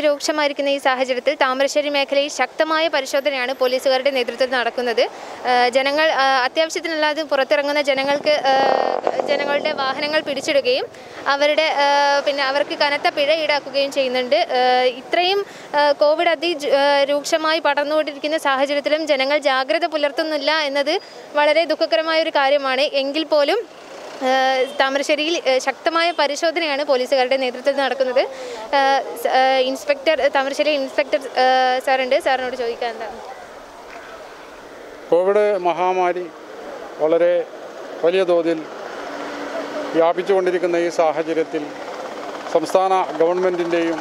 രൂക്ഷമായിരിക്കുന്ന ഈ സാഹചര്യത്തിൽ താമരശ്ശേരി മേഖലയിൽ ശക്തമായ പരിശോധനയാണ് പോലീസുകാരുടെ നേതൃത്വത്തിൽ നടക്കുന്നത് ആ, ജനങ്ങൾ ആ, അത്യാവശ്യത്തിനല്ലാതെ പുറത്തിറങ്ങുന്ന ജനങ്ങൾക്ക് ആ, ജനങ്ങളുടെ വാഹനങ്ങൾ പിടിച്ചിടുകയും അവരുടെ ആ, പിന്നെ അവർക്ക് കനത്ത പിഴ ഈടാക്കുകയും ചെയ്യുന്നുണ്ട് ആ, ഇത്രയും ആ, കോവിഡ് അതി ജ- ആ, രൂക്ഷമായി പടർന്നുകൊണ്ടിരിക്കുന്ന സാഹചര്യത്തിലും ജനങ്ങൾ ജാഗ്രത പുലർത്തുന്നില്ല എന്നത് വളരെ ദുഃഖകരമായ ഒരു കാര്യമാണ് എങ്കിൽ പോലും ഏഹ് താമരശ്ശേരിയിൽ ഏഹ് ശക്തമായ പരിശോധനയാണ് പോലീസുകാരുടെ നേതൃത്വത്തിൽ നടക്കുന്നത് ഏഹ് സ- ഏഹ് ഇൻസ്പെക്ടർ താമരശ്ശേരി ഇൻസ്പെക്ടർ ഏഹ് സാറുണ്ട് സാറിനോട് ചോദിക്കാൻ എന്താണ് കോവിഡ് മഹാമാരി വളരെ വലിയ തോതിൽ വ്യാപിച്ചുകൊണ്ടിരിക്കുന്ന ഈ സാഹചര്യത്തിൽ സംസ്ഥാന ഗവൺമെൻറ്റിൻ്റെയും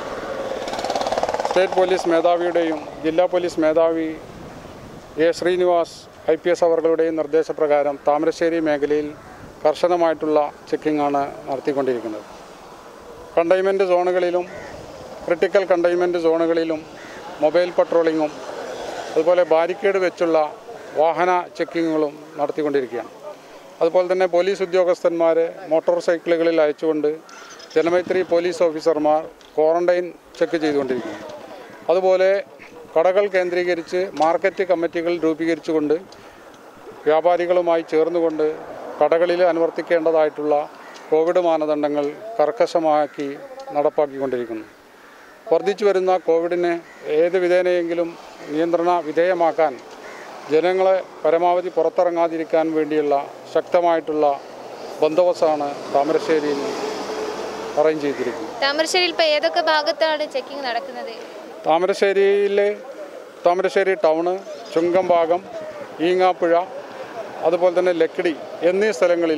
സ്റ്റേറ്റ് പോലീസ് മേധാവിയുടെയും ജില്ലാ പോലീസ് മേധാവി A Srinivas I P S അവர்களுടെയും നിർദ്ദേശപ്രകാരം താമരശ്ശേരി മേഖലയിൽ കർശനമായിട്ടുള്ള ചെക്കിംഗാണ് നടത്തിക്കൊണ്ടിരിക്കുന്നത് കണ്ടെയ്ൻമെൻറ്റ് സോണുകളിലും ക്രിട്ടിക്കൽ കണ്ടെയ്ൻമെൻറ്റ് സോണുകളിലും മൊബൈൽ പട്രോളിങ്ങും അതുപോലെ ബാരിക്കേഡ് വെച്ചുള്ള വാഹന ചെക്കിങ്ങുകളും നടത്തിക്കൊണ്ടിരിക്കുകയാണ് അതുപോലെ തന്നെ പോലീസ് ഉദ്യോഗസ്ഥന്മാരെ മോട്ടോർ സൈക്കിളുകളിൽ അയച്ചുകൊണ്ട് ജനമൈത്രി പോലീസ് ഓഫീസർമാർ ക്വാറന്റൈൻ ചെക്ക് ചെയ്തുകൊണ്ടിരിക്കുന്നു അതുപോലെ കടകൾ കേന്ദ്രീകരിച്ച് മാർക്കറ്റ് കമ്മിറ്റികൾ രൂപീകരിച്ചുകൊണ്ട് വ്യാപാരികളുമായി ചേർന്നുകൊണ്ട് കടകളിൽ അനുവർത്തിക്കേണ്ടതായിട്ടുള്ള കോവിഡ് മാനദണ്ഡങ്ങൾ കർക്കശമാക്കി നടപ്പാക്കിക്കൊണ്ടിരിക്കുന്നു വർദ്ധിച്ചു വരുന്ന കോവിഡിനെ ഏത് വിധേനയെങ്കിലും നിയന്ത്രണ വിധേയമാക്കാൻ ജനങ്ങളെ പരമാവധി പുറത്തിറങ്ങാതിരിക്കാൻ വേണ്ടിയുള്ള ശക്തമായിട്ടുള്ള ബന്ദോബസ്താണ് താമരശ്ശേരിയിൽ അറേഞ്ച് ചെയ്തിരിക്കുന്നത് താമരശ്ശേരിയിൽ ഇപ്പോൾ ഏതൊക്കെ ഭാഗത്താണ് ചെക്കിംഗ് നടക്കുന്നത് താമരശ്ശേരിയിലെ താമരശ്ശേരി ടൗണ് ചുങ്കം ഭാഗം ഈങ്ങാപ്പുഴ അതുപോലെ തന്നെ ലക്കിടി എന്നീ സ്ഥലങ്ങളിൽ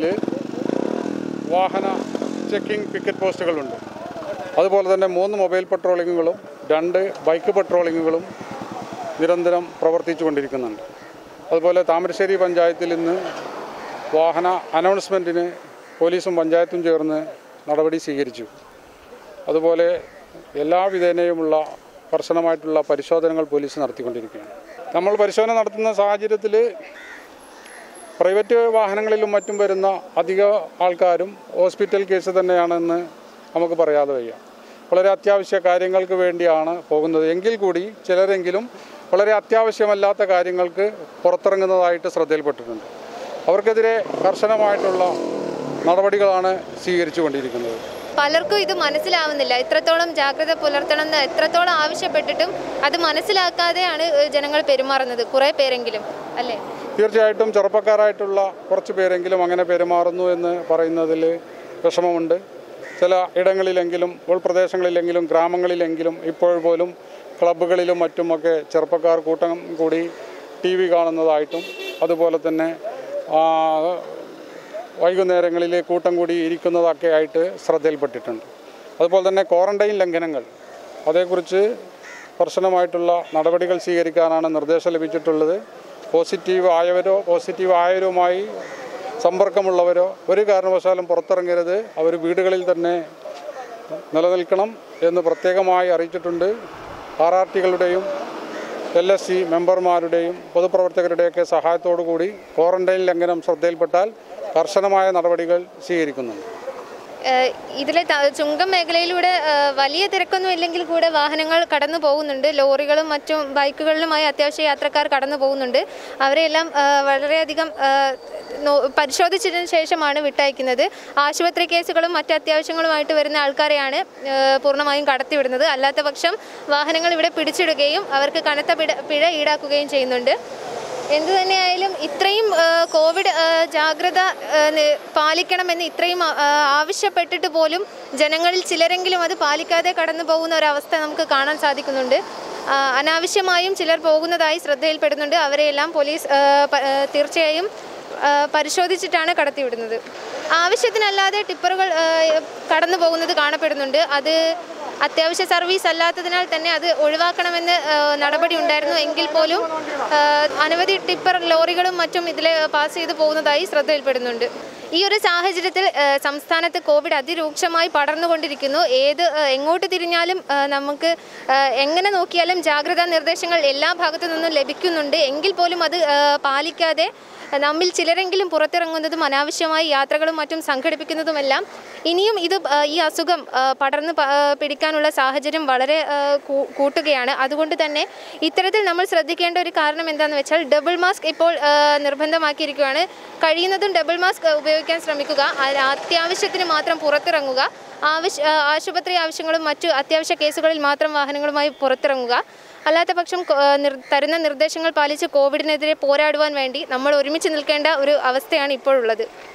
വാഹന ചെക്കിംഗ് പിക്കറ്റ് പോസ്റ്റുകളുണ്ട് അതുപോലെ തന്നെ മൂന്ന് മൊബൈൽ പട്രോളിങ്ങുകളും രണ്ട് ബൈക്ക് പട്രോളിങ്ങുകളും നിരന്തരം പ്രവർത്തിച്ചു കൊണ്ടിരിക്കുന്നുണ്ട് അതുപോലെ താമരശ്ശേരി പഞ്ചായത്തിൽ ഇന്ന് വാഹന അനൗൺസ്മെൻറ്റിന് പോലീസും പഞ്ചായത്തും ചേർന്ന് നടപടി സ്വീകരിച്ചു അതുപോലെ എല്ലാ വിധേനയുമുള്ള കർശനമായിട്ടുള്ള പരിശോധനകൾ പോലീസ് നടത്തിക്കൊണ്ടിരിക്കുകയാണ് നമ്മൾ പരിശോധന നടത്തുന്ന സാഹചര്യത്തിൽ പ്രൈവറ്റ് വാഹനങ്ങളിലും മറ്റും വരുന്ന അധിക ആൾക്കാരും ഹോസ്പിറ്റൽ കേസ് തന്നെയാണെന്ന് നമുക്ക് പറയാതെ വയ്യ വളരെ അത്യാവശ്യ കാര്യങ്ങൾക്ക് വേണ്ടിയാണ് പോകുന്നത് എങ്കിൽ കൂടി ചിലരെങ്കിലും വളരെ അത്യാവശ്യമല്ലാത്ത കാര്യങ്ങൾക്ക് പുറത്തിറങ്ങുന്നതായിട്ട് ശ്രദ്ധയിൽപ്പെട്ടിട്ടുണ്ട് അവർക്കെതിരെ കർശനമായിട്ടുള്ള നടപടികളാണ് സ്വീകരിച്ചു കൊണ്ടിരിക്കുന്നത് പലർക്കും ഇത് മനസ്സിലാവുന്നില്ല ഇത്രത്തോളം ജാഗ്രത പുലർത്തണം എന്ന് എത്രത്തോളം ആവശ്യപ്പെട്ടിട്ടും അത് മനസ്സിലാക്കാതെയാണ് ഏഹ് ജനങ്ങൾ പെരുമാറുന്നത് കുറേ പേരെങ്കിലും അല്ലേ തീർച്ചയായിട്ടും ചെറുപ്പക്കാരായിട്ടുള്ള കുറച്ച് പേരെങ്കിലും അങ്ങനെ പെരുമാറുന്നു എന്ന് പറയുന്നതിൽ വിഷമമുണ്ട് ചില ഇടങ്ങളിലെങ്കിലും ഉൾപ്രദേശങ്ങളിലെങ്കിലും ഗ്രാമങ്ങളിലെങ്കിലും ഇപ്പോൾ പോലും ക്ലബ്ബുകളിലും മറ്റുമൊക്കെ ചെറുപ്പക്കാർ കൂട്ടം കൂടി ടി വി കാണുന്നതായിട്ടും അതുപോലെ തന്നെ ആ, വൈകുന്നേരങ്ങളിൽ കൂട്ടം കൂടി ഇരിക്കുന്നതൊക്കെ ആയിട്ട് ശ്രദ്ധയിൽപ്പെട്ടിട്ടുണ്ട് അതുപോലെ തന്നെ ക്വാറന്റൈൻ ലംഘനങ്ങൾ അതേക്കുറിച്ച് കർശനമായിട്ടുള്ള നടപടികൾ സ്വീകരിക്കാനാണ് നിർദ്ദേശം ലഭിച്ചിട്ടുള്ളത് പോസിറ്റീവ് ആയവരോ പോസിറ്റീവ് ആയവരുമായി സമ്പർക്കമുള്ളവരോ ഒരു കാരണവശാലും പുറത്തിറങ്ങരുത് അവർ വീടുകളിൽ തന്നെ നിലനിൽക്കണം എന്ന് പ്രത്യേകമായി അറിയിച്ചിട്ടുണ്ട് ആർ ആർ ടികളുടെയും എൽ എസ് സി മെമ്പർമാരുടെയും പൊതുപ്രവർത്തകരുടെയൊക്കെ സഹായത്തോടു കൂടി ക്വാറന്റൈൻ ലംഘനം ശ്രദ്ധയിൽപ്പെട്ടാൽ കർശനമായ നടപടികൾ സ്വീകരിക്കുന്നുണ്ട് ഏഹ് ഇതിലെ ത- ചുങ്കം മേഖലയിലൂടെ ഏഹ് വലിയ തിരക്കൊന്നും ഇല്ലെങ്കിൽ കൂടെ വാഹനങ്ങൾ കടന്നു പോകുന്നുണ്ട് ലോറികളും മറ്റും ബൈക്കുകളിലുമായി അത്യാവശ്യ യാത്രക്കാർ കടന്നു പോകുന്നുണ്ട് അവരെല്ലാം ഏഹ് വളരെയധികം ഏഹ് നോ- പരിശോധിച്ചതിന് ശേഷമാണ് വിട്ടയക്കുന്നത് ആശുപത്രി കേസുകളും മറ്റ് അത്യാവശ്യങ്ങളുമായിട്ട് വരുന്ന ആൾക്കാരെയാണ് ഏഹ് പൂർണ്ണമായും കടത്തിവിടുന്നത് അല്ലാത്ത പക്ഷം വാഹനങ്ങൾ ഇവിടെ പിടിച്ചിടുകയും അവർക്ക് കനത്ത പിഴ പിഴ ഈടാക്കുകയും ചെയ്യുന്നുണ്ട് എന്തു തന്നെയായാലും ഇത്രയും ആ, കോവിഡ് ആ, ജാഗ്രത ആ, നി- പാലിക്കണമെന്ന് ഇത്രയും ആ, ആവശ്യപ്പെട്ടിട്ട് പോലും ജനങ്ങളിൽ ചിലരെങ്കിലും അത് പാലിക്കാതെ കടന്നു പോകുന്ന ഒരവസ്ഥ നമുക്ക് കാണാൻ സാധിക്കുന്നുണ്ട് ആ, അനാവശ്യമായും ചിലർ പോകുന്നതായി ശ്രദ്ധയിൽപ്പെടുന്നുണ്ട് അവരെയെല്ലാം പോലീസ് ആ, പ- ആ, തീർച്ചയായും ആ, പരിശോധിച്ചിട്ടാണ് കടത്തിവിടുന്നത് ആവശ്യത്തിനല്ലാതെ ടിപ്പറുകൾ ആ, കടന്നു പോകുന്നത് കാണപ്പെടുന്നുണ്ട് അത് അത്യാവശ്യ സർവീസ് അല്ലാത്തതിനാൽ തന്നെ അത് ഒഴിവാക്കണമെന്ന് ആ, നടപടി ഉണ്ടായിരുന്നു എങ്കിൽ പോലും ആ, അനവധി ടിപ്പർ ലോറികളും മറ്റും ഇതിലെ പാസ് ചെയ്ത് പോകുന്നതായി ശ്രദ്ധയിൽപ്പെടുന്നുണ്ട് ഈ ഒരു സാഹചര്യത്തിൽ ഏഹ്, സംസ്ഥാനത്ത് കോവിഡ് അതിരൂക്ഷമായി പടർന്നുകൊണ്ടിരിക്കുന്നു ഏത് ഏഹ്, എങ്ങോട്ട് തിരിഞ്ഞാലും ഏഹ്, നമുക്ക് ഏഹ്, എങ്ങനെ നോക്കിയാലും ജാഗ്രതാ നിർദ്ദേശങ്ങൾ എല്ലാ ഭാഗത്തു നിന്നും ലഭിക്കുന്നുണ്ട് എങ്കിൽ പോലും അത് ഏഹ്, പാലിക്കാതെ നമ്മിൽ ചിലരെങ്കിലും പുറത്തിറങ്ങുന്നതും അനാവശ്യമായി യാത്രകളും മറ്റും സംഘടിപ്പിക്കുന്നതുമെല്ലാം ഇനിയും ഇത് ആ, ഈ അസുഖം ആ, പടർന്ന് പ- ആ, പിടിക്കാനുള്ള സാഹചര്യം വളരെ ആ, കൂ- കൂട്ടുകയാണ് അതുകൊണ്ട് തന്നെ ഇത്തരത്തിൽ നമ്മൾ ശ്രദ്ധിക്കേണ്ട ഒരു കാരണം എന്താണെന്ന് വെച്ചാൽ ഡബിൾ മാസ്ക് ഇപ്പോൾ ആ, നിർബന്ധമാക്കിയിരിക്കുകയാണ് കഴിയുന്നതും ഡബിൾ മാസ്ക് ഉപയോഗിക്കാൻ ശ്രമിക്കുക അതിന് അത്യാവശ്യത്തിന് മാത്രം പുറത്തിറങ്ങുക ആവശ്യ ആ, ആശുപത്രി ആവശ്യങ്ങളും മറ്റു അത്യാവശ്യ കേസുകളിൽ മാത്രം വാഹനങ്ങളുമായി പുറത്തിറങ്ങുക അല്ലാത്ത പക്ഷം കൊ- ആ, നിർ- തരുന്ന നിർദ്ദേശങ്ങൾ പാലിച്ച് കോവിഡിനെതിരെ പോരാടുവാൻ വേണ്ടി നമ്മൾ ഒരുമിച്ച് നിൽക്കേണ്ട ഒരു അവസ്ഥയാണ് ഇപ്പോഴുള്ളത്